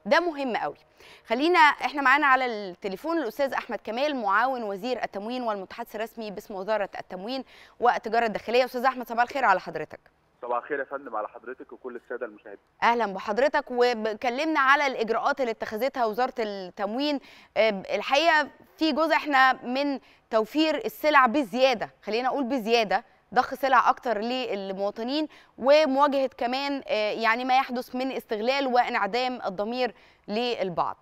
ده مهم قوي خلينا احنا معانا على التليفون الاستاذ احمد كمال معاون وزير التموين والمتحدث الرسمي باسم وزاره التموين والتجاره الداخليه استاذ احمد صباح الخير على حضرتك صباح الخير يا فندم على حضرتك وكل الساده المشاهدين اهلا بحضرتك وكلمنا على الاجراءات اللي اتخذتها وزاره التموين الحقيقه في جزء احنا من توفير السلع بزياده خلينا اقول بزياده ضخ سلع اكتر للمواطنين ومواجهه كمان يعني ما يحدث من استغلال وانعدام الضمير للبعض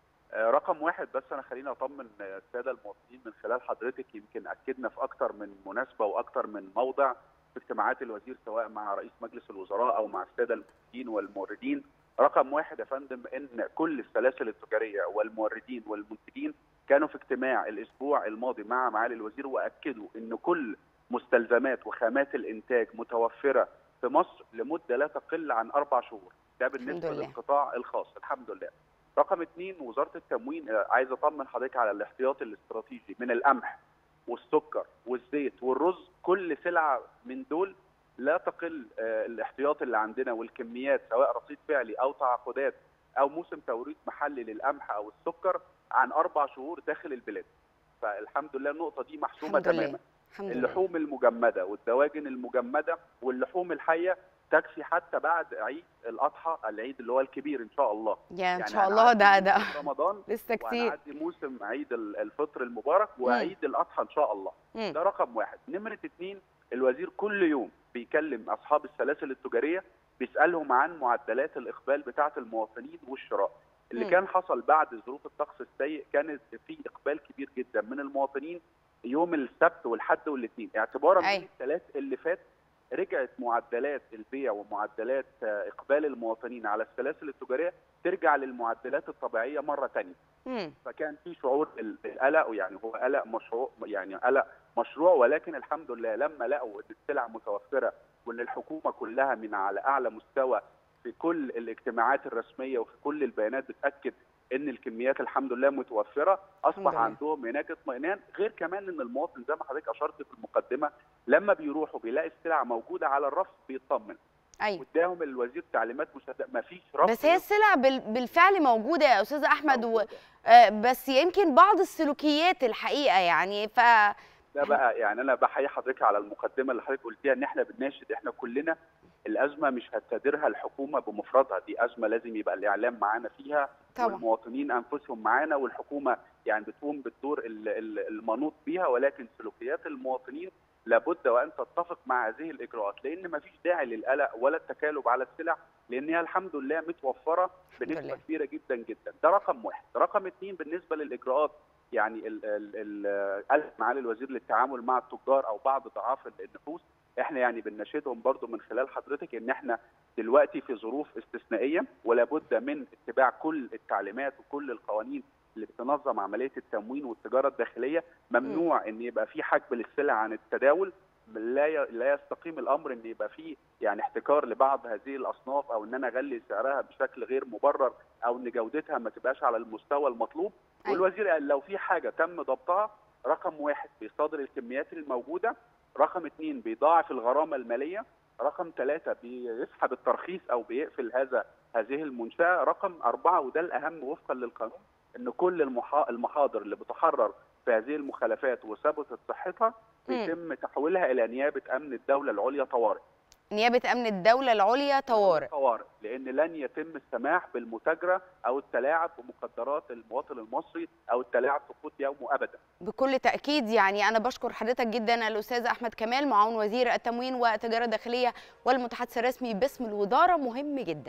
رقم واحد بس انا خليني اطمن الساده المواطنين من خلال حضرتك يمكن اكدنا في اكتر من مناسبه واكتر من موضع في اجتماعات الوزير سواء مع رئيس مجلس الوزراء او مع الساده المنتجين والموردين رقم واحد يا فندم ان كل السلاسل التجاريه والموردين والمنتجين كانوا في اجتماع الاسبوع الماضي مع معالي الوزير واكدوا ان كل مستلزمات وخامات الانتاج متوفره في مصر لمده لا تقل عن اربع شهور ده بالنسبه للقطاع الخاص الحمد لله رقم اثنين وزاره التموين عايز اطمن حضرتك على الاحتياطي الاستراتيجي من القمح والسكر والزيت والرز كل سلعه من دول لا تقل الاحتياط اللي عندنا والكميات سواء رصيد فعلي او تعاقدات او موسم توريد محلي للقمح او السكر عن اربع شهور داخل البلاد فالحمد لله النقطه دي محسومه تماما اللحوم المجمده والدواجن المجمده واللحوم الحيه تكفي حتى بعد عيد الاضحى العيد اللي هو الكبير ان شاء الله يعني ان شاء الله ده ده رمضان لسه كتير وهنعدي موسم عيد الفطر المبارك وعيد الاضحى ان شاء الله مم. ده رقم واحد نمره اثنين الوزير كل يوم بيكلم اصحاب السلاسل التجاريه بيسالهم عن معدلات الاقبال بتاعه المواطنين والشراء اللي مم. كان حصل بعد ظروف الطقس السيء كانت في اقبال كبير جدا من المواطنين يوم السبت والحد والاثنين اعتبارا أي. من الثلاث اللي فات رجعت معدلات البيع ومعدلات اقبال المواطنين على السلاسل التجاريه ترجع للمعدلات الطبيعيه مره ثانيه مم. فكان في شعور بالقلق يعني هو قلق مشروع يعني قلق مشروع ولكن الحمد لله لما لقوا ان السلع متوفره وان الحكومه كلها من على اعلى مستوى في كل الاجتماعات الرسميه وفي كل البيانات بتاكد ان الكميات الحمد لله متوفره اصبح لله. عندهم هناك اطمئنان غير كمان ان المواطن زي ما حضرتك اشرت في المقدمه لما بيروحوا بيلاقي السلع موجوده على الرف بيطمن ايوه قدامهم الوزير تعليمات مشدده ما فيش رف بس هي السلع بال- بالفعل موجوده يا استاذ احمد و... موجودة. آه، بس يمكن بعض السلوكيات الحقيقه يعني ف ده بقى يعني انا بحيي حضرتك على المقدمه اللي حضرتك قلتيها ان احنا بنناشد احنا كلنا الازمه مش هتديرها الحكومه بمفردها دي ازمه لازم يبقى الاعلام معانا فيها طبعا والمواطنين انفسهم معانا والحكومه يعني بتقوم بالدور ال- ال- المنوط بيها ولكن سلوكيات المواطنين لابد وان تتفق مع هذه الاجراءات لان ما فيش داعي للقلق ولا التكالب على السلع لان هي الحمد لله متوفره بنسبه لله. كبيره جدا جدا ده رقم واحد رقم اثنين بالنسبه للاجراءات يعني ال- ال- ال- قال معالي الوزير للتعامل مع التجار او بعض ضعاف النفوس احنا يعني بنناشدهم برضو من خلال حضرتك ان احنا دلوقتي في ظروف استثنائيه ولا بد من اتباع كل التعليمات وكل القوانين اللي بتنظم عمليه التموين والتجاره الداخليه ممنوع ان يبقى في حجب للسلع عن التداول لا ي- لا يستقيم الامر ان يبقى في يعني احتكار لبعض هذه الاصناف او ان انا اغلي سعرها بشكل غير مبرر او ان جودتها ما تبقاش على المستوى المطلوب أيوة. والوزير قال لو في حاجه تم ضبطها رقم واحد بيصادر الكميات الموجوده رقم اثنين بيضاعف الغرامه الماليه رقم ثلاثة بيسحب الترخيص أو بيقفل هذا هذه المنشأة رقم أربعة وده الأهم وفقا للقانون أن كل المحا- المحاضر اللي بتحرر في هذه المخالفات وثبتت صحتها بيتم تحويلها إلى نيابة أمن الدولة العليا طوارئ نيابه امن الدوله العليا طوارئ طوارئ لأن لن يتم السماح بالمتاجرة أو التلاعب بمقدرات المواطن المصري أو التلاعب في قوت يومه أبدا بكل تأكيد يعني أنا بشكر حضرتك جدا الأستاذ أحمد كمال معاون وزير التموين والتجارة الداخلية والمتحدث الرسمي باسم الوزارة مهم جدا